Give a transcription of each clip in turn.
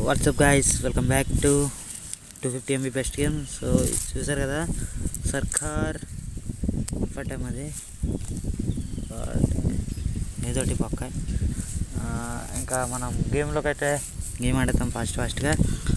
WhatsApp guys welcome back to two fifty MB best game so చూసారు కదా సర్కార్ ఫటం అది ఏదోటి పక్క ఆ, ఇంకా మనం గేమ్లోకి అయితే గేమ్ ఆడతాం ఫాస్ట్ ఫాస్ట్గా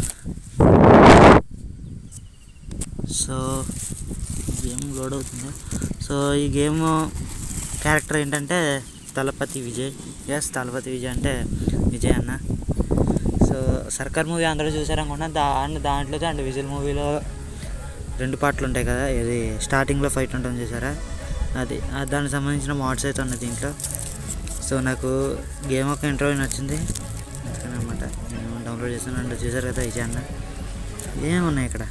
సో గేమ్ లోడ్ అవుతుంది సో ఈ గేమ్ క్యారెక్టర్ ఏంటంటే తలపతి విజయ్ ఎస్ తలపతి విజయ్ అంటే విజయ్ అన్న సో సర్కార్ మూవీ అందరూ చూసారనుకున్నా దాని దాంట్లో అండ్ విజిల్ మూవీలో రెండు పాటలు ఉంటాయి కదా ఇది స్టార్టింగ్లో ఫైట్ ఉంటుంది చూసారా అది ఆ దానికి సంబంధించిన మోడ్స్ అయితే ఉన్నాయి దీంట్లో సో నాకు గేమ్ ఒక ఇంటర్వ్యూ నచ్చింది అనమాట నేను డౌన్లోడ్ చేశాను అండ్ చూసారు కదా విజయ్ అన్న ఏమున్నాయి ఇక్కడ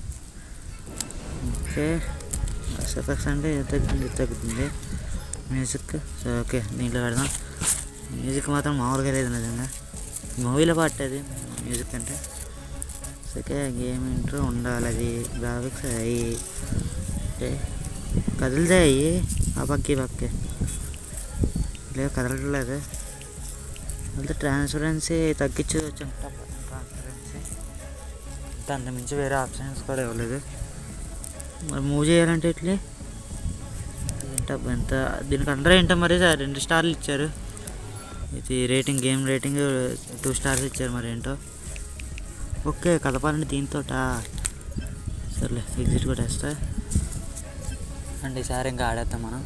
ఓకే ఎఫెక్ట్స్ అంటే ఇది తగ్గుతుంది ఇది తగ్గుతుంది మ్యూజిక్ సో ఓకే దీంట్లో పెడదాం మ్యూజిక్ మాత్రం మామూలుగా లేదు నిజంగా మూవీలో పాట అది మ్యూజిక్ అంటే సో ఓకే గేమ్ ఇంట్రో ఉండాలి అది గ్రాఫిక్స్ అవి అంటే కదులుతాయి అవి ఆ పక్కి ఈ పక్కి లేదు కదలట్లేదు అంత ట్రాన్స్పరెన్సీ తగ్గించి వచ్చాం ట్రాన్స్పరెన్సీ అంత అంతమించి వేరే ఆప్షన్స్ కూడా ఇవ్వలేదు మరి మూవ్ చేయాలంటే ఇట్లే ఏంటబ్బా ఎంత దీనికి అందరూ ఏంటో మరి సార్ రెండు స్టార్లు ఇచ్చారు ఇది rating game rating two stars ఇచ్చారు మరి ఏంటో ఓకే కలపాలండి దీంతో సర్లే ఎగ్జిట్ కూడా వేస్తా అండ్ ఈసారి ఇంకా ఆడేద్దాం మనం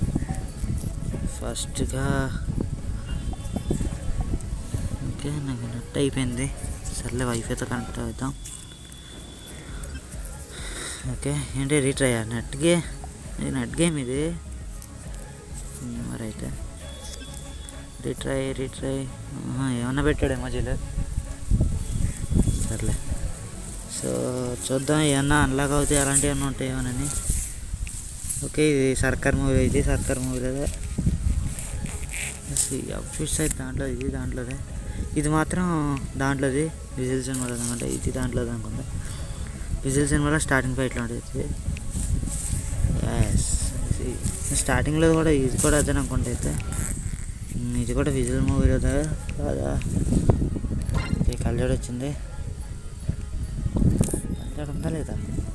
ఫస్ట్గా ఓకే నాకు నెట్ అయిపోయింది సర్లే వైఫైతో కనెక్ట్ అవుతాం ఓకే ఏంటి రీట్రై నెట్ గే ఇది నెట్ గేమ్ ఇది ఉమ్, మరి అయితే రీట్రై రీట్రై ఆహా, ఏమన్నా పెట్టాడు ఎమోజీలో సర్లే సో చూద్దాం ఏమన్నా అన్లాక్ అవుతాయి అలాంటివి ఏమన్నా ఉంటాయేమోనని ఓకే ఇది సర్కార్ మూవీ ఇది సర్కార్ మూవీ లేదా అవుట్ఫిట్స్ అయితే దాంట్లో ఇది దాంట్లోదే ఇది మాత్రం దాంట్లోది విజిల్ సినిమాలో అనుకుంటా ఇది దాంట్లోది అనుకుంటా విజిల్ సినిమాలో స్టార్టింగ్ ఫైట్లో ఉంటుంది ఎస్ స్టార్టింగ్లో కూడా ఇది కూడా అదే అనుకుంటా అయితే ఉమ్, ఇది కూడా విజిల్ మూవీలో కాదా ఓకే కళ్ళజోడు వచ్చింది కళ్ళజోడు ఉందా లేదా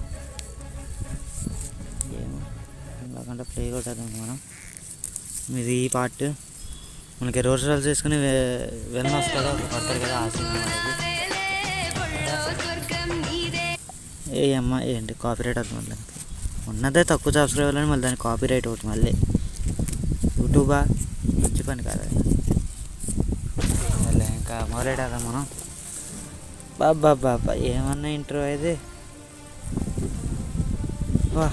ఏమో కాకుండా ప్లే కొట్టేద్దాం మనం ఇది ఈ పార్ట్ మనకి రోడ్ రాల్స్ వేసుకుని వెళ్ళని వస్తాడు పడతారు కదా ఆ సినిమా ఏ అమ్మ ఏంటి కాపీ రైట్ అవుతుంది మళ్ళీ ఉన్నదే తక్కువ సబ్స్క్రైబర్లు అని మళ్ళీ దానికి కాపీ రైట్ అవుతుంది మళ్ళీ యూట్యూబా మంచి పని కాదు అది. మళ్ళీ ఇంకా మొదలెడదాం మనం బాబా బాబా ఏమన్నా ఇంటర్వ్యూ అయితే వా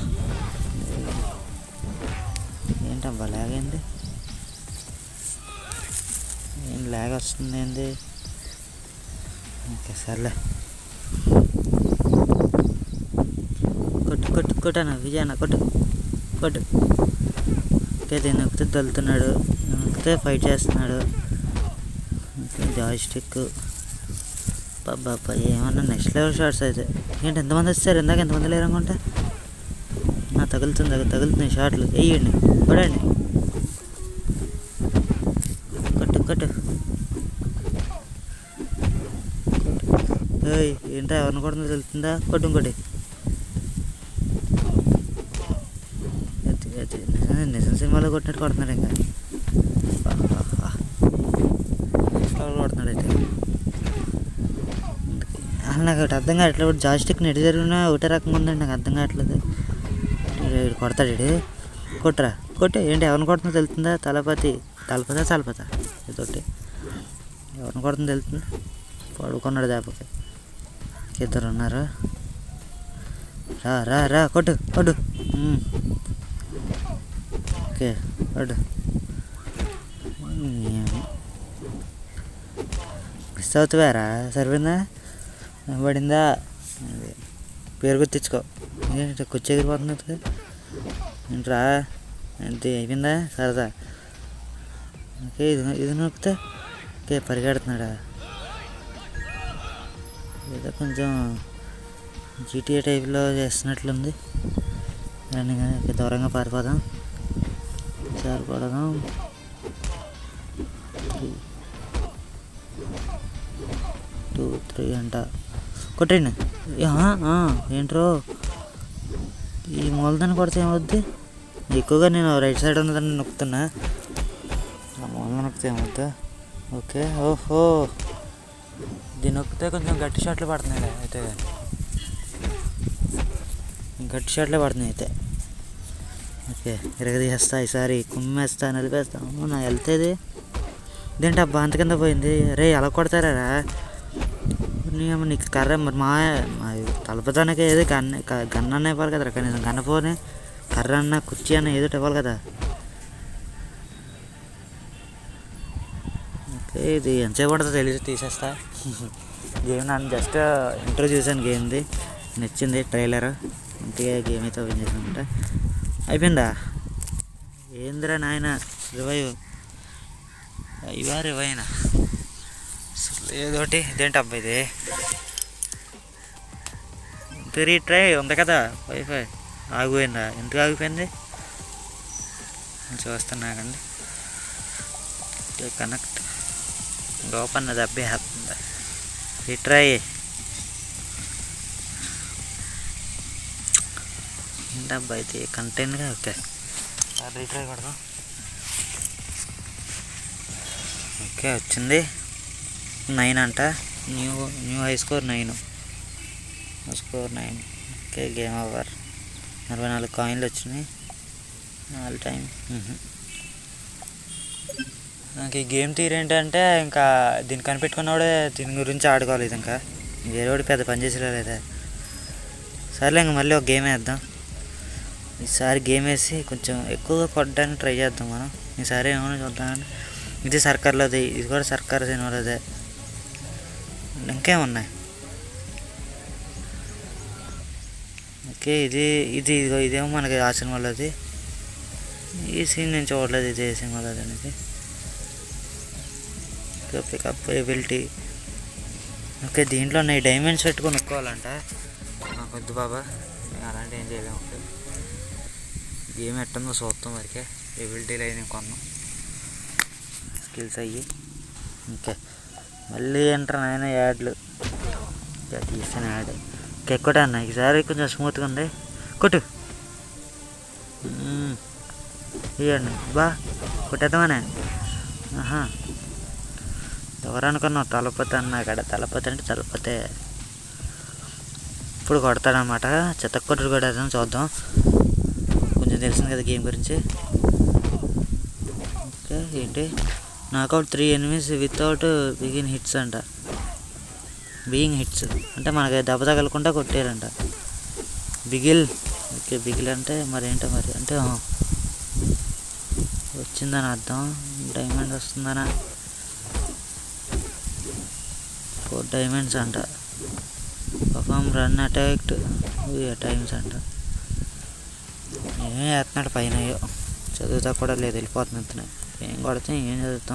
ఏంటబ్బా లాగ్ ఏంది ఏం లాగ్ వస్తుంది ఏంది ఓకే సర్లే కొట్టు కొట్టు కొట్టాను విజయన్న కొట్టు కొట్టు ఓకే దీన్ని నొక్కితే తలుతున్నాడు నొక్కితే ఫైట్ చేస్తున్నాడు ఓకే జాయ్ స్టిక్ బాబా ఏమన్నా నెక్స్ట్ లెవెల్ షార్ట్స్ అయితే ఏంటి ఎంతమంది వచ్చారు ఇందాక ఎంతమంది లేరు అనుకుంటా నా తగులుతుంది అది తగులుతున్నాయి షార్ట్లు వేయండి కొడండి కొట్టు కొట్టు ఏయ్ ఏంటో ఎవరిని కొడుతుందో తెలుస్తుందా కొట్టు ఇంకోటి అది అది నిజం నిజం సినిమాలో కొట్టినట్టు కొడుతున్నాడు ఇంకా ఆహాహా. నెక్స్ట్ లెవెల్ కొడుతున్నాడు అయితే అసలు నాకు ఒకటి అర్థం కావట్లేదు జాస్టిక్ నెట్ జరిగినా ఒకటే రకంగా ఉందండి నాకు అర్థం కావట్లేదు ఈడు కొడతాడు ఈడు కొట్టరా కొట్టే ఏంటి ఎవరిని కొడుతుందో తెలుస్తుందా తలపతి తలపతా తలపత ఇదొకటి ఎవరిని కొడుతుందో తెలుస్తుందా పడుకున్నాడు దేపకి ఇద్దరు ఉన్నారు రా రా రా కొట్టు కొట్టు ఉమ్. ఓకే కొట్టు ఏమో. మిస్ అవుతావారా సరిపోయిందా పడిందా అది పేరు గుర్తించుకో ఏంటి కుర్చీ ఎగిరిపోతున్నది ఏంట్రా అంతే అయిపోయిందా సరదా ఓకే ఇది ఇది నొక్కితే ఓకే పరిగెడుతున్నాడా ఏదో కొంచెం జీటీఏ టైప్లో చేస్తున్నట్లుంది రన్నింగ్ ఓకే దూరంగా పారిపోదాం సరిపడదాం టూ త్రీ అంట కొట్టండి ఆ, ఆ, ఏంట్రో ఈ మూలదాన్ని కొడితే ఏమవుద్ది ఎక్కువగా నేను రైట్ సైడ్ ఉన్నదాన్ని నొక్కుతున్నా ఆ మూలన నొక్కితే ఏమవుద్దా ఓకే ఓహో దీన్ని నొక్కితే కొంచెం గట్టి షాట్లు పడుతున్నాయి అయితే గట్టి షాట్లే పడుతున్నాయి అయితే ఓకే ఇరగదీసేస్తా ఈసారి కుమ్మేస్తా నలిపేస్తా అమ్మో నా వెళ్తేది ఇదేంటి అబ్బా అంత కింద పోయింది రే అలా కొడతారా నీ అమ్మ నీకు కర్ర మరి మా మా తలపదానికి ఏదో గన్న క- గన్న అన్న ఇవ్వాలి కదరా కనీసం గన్నపోని కర్ర అన్న కుర్చీ అన్న ఏదో ఒకటి ఇవ్వాలి కదా ఓకే ఇది ఎంతసేపు పడుతుందో తెలిసి తీసేస్తా గేమ్ నన్ను జస్ట్ ఇంట్రో చూసాను గేమ్ది నచ్చింది ట్రైలర్ ఇంటిగా గేమ్ అయితే ఓపెన్ చేసాను అనమాట అయిపోయిందా ఏందిరా నాయన రివైవ్ ఇవా రివైనా అసలు ఏదోటి ఇదేంటి అబ్బా ఇది తిరిగి ట్రై ఉంది కదా వైఫై ఆగిపోయిందా ఎందుకు ఆగిపోయింది చూస్తున్నాకండి కనెక్ట్ ఓపెన్ అది అబ్బేస్తుంది రిట్రై ఏంటబ్బా ఇది కంటెంట్గా ఓకే రీట్రై కొడదాం ఓకే వచ్చింది నైన్ అంట new new high score nine score nine okay game over ఇరవై నాలుగు కాయిన్లు వచ్చినాయి ఆల్ టైం నాకు ఈ గేమ్ తీరు ఏంటంటే ఇంకా దీన్ని కనిపెట్టుకున్నవాడే దీని గురించి ఆడుకోవాలి ఇది ఇంకా వేరే వాడు పెద్ద పని చేసేలేదా సర్లే ఇంక మళ్ళీ ఒక గేమ్ వేద్దాం ఈసారి గేమ్ వేసి కొంచెం ఎక్కువగా కొట్టడానికి ట్రై చేద్దాం మనం ఈసారి ఏమైనా చూద్దాం ఇది సర్కార్లోది ఇది కూడా సర్కార్ సినిమాలోదే ఇంకేమున్నాయి ఓకే ఇది ఇది ఇదిగో ఇదేమో మనకి ఆ సినిమాలోది ఈ సీన్ నేను చూడలేదు ఇది ఏ సినిమాలోది అనేది పికప్ ఎబిలిటీ ఓకే దీంట్లో ఉన్నాయి డైమండ్స్ పెట్టుకొని నొక్కోవాలంట నాకు వద్దు బాబా మేము అలాంటి ఏం చేయలేము గేమ్ ఎట్టుందో చూస్తాం వరకే ఎబిలిటీలు అయినా కొన్నాం స్కిల్స్ అయ్యి ఓకే మళ్ళీ ఎంటర్ నాయన యాడ్లు ఇంకా తీసిన యాడ్ ఇంకా ఎక్కువ అన్న ఈసారి కొంచెం స్మూత్గా ఉంది కొట్టు మ్మ్. ఇవ్వండి బా కొట్టేద్దామనే ఆహా ఎవరు అనుకున్నావు తలపతి అన్నా కాడ తలపతి అంటే తలపతే ఇప్పుడు కొడతాడనమాట చెత్త కొట్టుడు కొట్టేద్దాం చూద్దాం కొంచెం తెలిసింది కదా గేమ్ గురించి ఓకే ఏంటి knockout three enemies without begin hits అంట బీయింగ్ హిట్స్ అంటే మనకి దెబ్బ తగలకుండా కొట్టారంట బిగిల్ ఓకే బిగిల్ అంటే మరి ఏంటో మరి అంటే ఆ, వచ్చిందని అర్థం డైమండ్ వస్తుందనా ఫోర్ డైమండ్స్ అంట పర్ఫామ్ రన్ అటాక్డ్ టైమ్స్ అంట ఏమేం వేస్తున్నాడు పైన అయ్యో చదువుతా కూడా లేదు వెళ్ళిపోతున్నా ఏం కొడితే ఏం చదువుతాం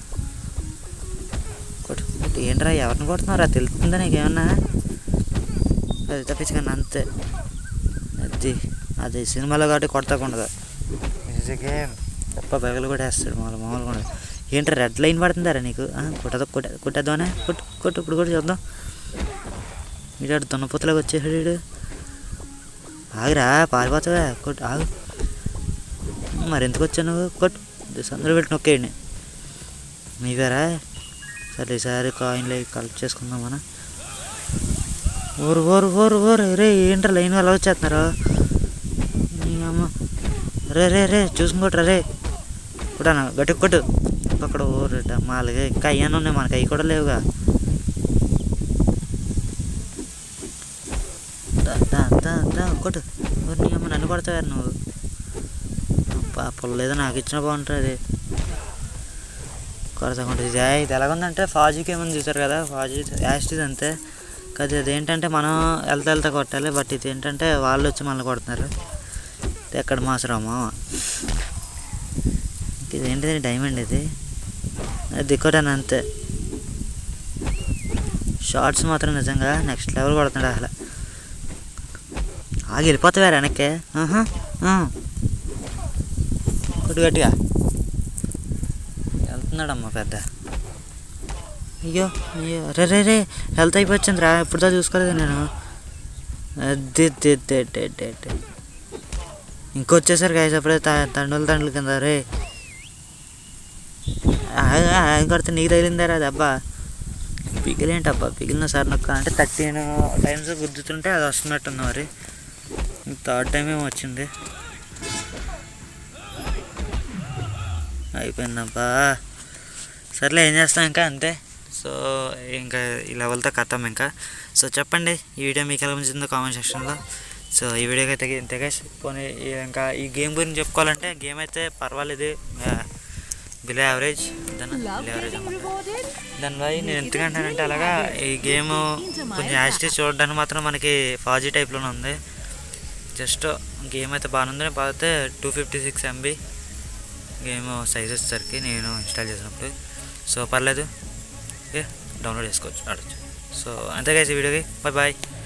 కొట్టు కొట్టు. ఏంట్రా ఎవరిని కొడుతున్నారా తెలుస్తుందా నీకేమన్నా అది తప్పించుకన్నా అంతే అది అది సినిమాలో కాబట్టి కొడతాకుండదు గేమ్ తప్ప బగలు కూడా వేస్తాడు మామూలు మామూలు కూడా ఏంట్రా రెడ్ లైన్ పడుతుందారా నీకు ఆ, కొట్టదు కొట్ట కొట్టేద్దామనే కొట్టు కొట్టు ఇప్పుడు కూడా చూద్దాం వీడాడు దున్నపోతలాగా వచ్చేసాడు వీడు ఆగిరా పారిపోతావా కొట్టు ఆగు మరి ఎందుకు వచ్చావు నువ్వు కొట్టు సందరూ పెట్టి నొక్కేయండి మీవేరా సరే ఈసారి కాయిన్లు అవి కలెక్ట్ చేసుకుందాం మనం ఓరు ఓరు ఓరు ఓరు రే ఏంట్రా లైన్ అలా వచ్చేస్తున్నారు నీ అమ్మ రే రే రే చూసుకుంటారా రే కొట్టాను గట్టి కొట్టు అక్కడ ఊరట మాలుగా ఇంకా అయ్యాను ఉన్నాయి మనకి అవి కూడా లేవుగా దా, దా, దా, దా, కొట్టు ఓరి నీ అమ్మ నన్ను కొడతావారు నువ్వు అబ్బా పుల్లేదో నాకు ఇచ్చిన బాగుంటుంది కొడతాకుంటుంది ఇది ఇది ఎలాగుందంటే ఫాజీకి ఏమని చూసారు కదా ఫాజీ యాస్టిజ్ అంతే కాదు అదేంటంటే మనం వెళ్తా వెళ్తా కొట్టాలి బట్ ఇది ఏంటంటే వాళ్ళు వచ్చి మనల్ని కొడుతున్నారు ఇది ఎక్కడ మాసరామా ఇదేంటిది డైమండ్ ఇది అది కొట్టాను అంతే షార్ట్స్ మాత్రం నిజంగా నెక్స్ట్ లెవెల్ కొడుతున్నాడు అసలు ఆగి వెళ్ళిపోతావారు వెనక్కి ఆహా, ఆ. కొట్టు గట్టిగా వెళ్తున్నాడమ్మా పెద్ద అయ్యో అయ్యో రే రే రే హెల్త్ అయిపోయింది రా ఎప్పుడుదా చూసుకోలేదు నేను అది ది- ది- ది- ది- ది. ఇంకొచ్చేసరి గాయస్ అప్పుడే త- తండ్రుల తండ్రుల కింద రే కొడితే నీకు తగిలిందారా దెబ్బా పిగిలేంటబ్బా పిగిలిన సార్ నొక్క అంటే థర్టీన్ టైమ్స్ గుద్దుతుంటే అది వస్తున్నట్టుంది మరి థర్డ్ టైం ఏమో వచ్చింది అయిపోయిందబ్బా సర్లే ఏం చేస్తాం ఇంకా అంతే సో ఇంకా ఈ లెవెల్తో కథం ఇంకా సో చెప్పండి ఈ వీడియో మీకు ఎలా ఉంచిందో కామెంట్ సెక్షన్లో సో ఈ వీడియోకి అయితే ఇంతే గైస్ పోనీ ఈ ఇంకా ఈ గేమ్ గురించి చెప్పుకోవాలంటే గేమ్ అయితే పర్వాలేదు బిలో యావరేజ్ దాని బిలో యావరేజ్ దాని వల్ల నేను ఎందుకంటానంటే అలాగా ఈ గేమ్ కొంచెం యాస్టీ చూడడానికి మాత్రం మనకి ఫాజీ టైప్లోనే ఉంది జస్ట్ గేమ్ అయితే బాగానే ఉంది కాకపోతే two fifty six MB game size వచ్చేసరికి నేను ఇన్స్టాల్ చేసినప్పుడు సో పర్లేదు ఓకే డౌన్లోడ్ చేసుకోవచ్చు ఆడచ్చు సో అంతే గైస్ ఈ వీడియోకి బాయ్ బాయ్